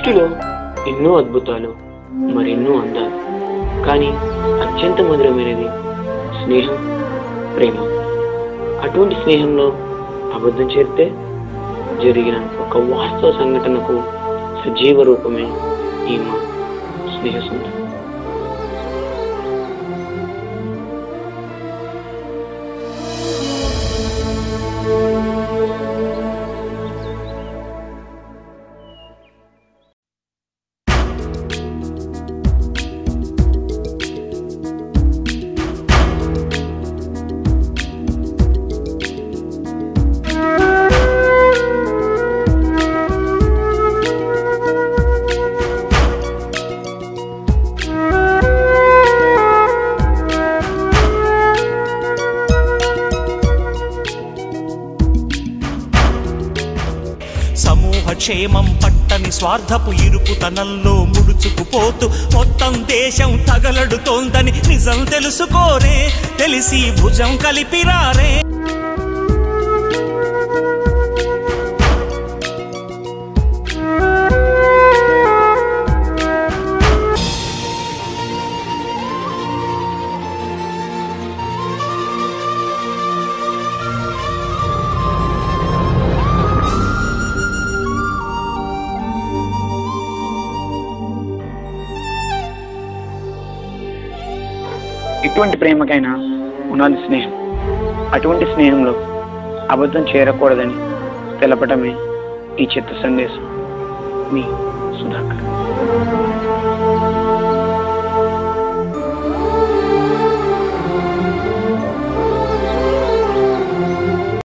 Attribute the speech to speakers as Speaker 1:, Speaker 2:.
Speaker 1: సృష్టిలో ఎన్నో అద్భుతాలు మరెన్నో అందాలు కానీ అత్యంత మధురమైనది స్నేహం ప్రేమ అటువంటి స్నేహంలో అబద్ధం చేరితే జరిగిన ఒక వాస్తవ సంఘటనకు సజీవ రూపమే ఈ మా స్నేహ సొంతం
Speaker 2: సమూహ క్షేమం పట్టని స్వార్థపు ఇరుకుతనంలో ముడుచుకుపోతూ మొత్తం దేశం తగలడుతోందని నిజం తెలుసుకోరే తెలిసి భుజం కలిపిరారే
Speaker 1: ఇటువంటి ప్రేమకైనా ఉన్నది స్నేహం అటువంటి స్నేహంలో అబద్ధం చేరకూడదని తెలపటమే ఈ చిత్త సందేశం మీ సుధాకర్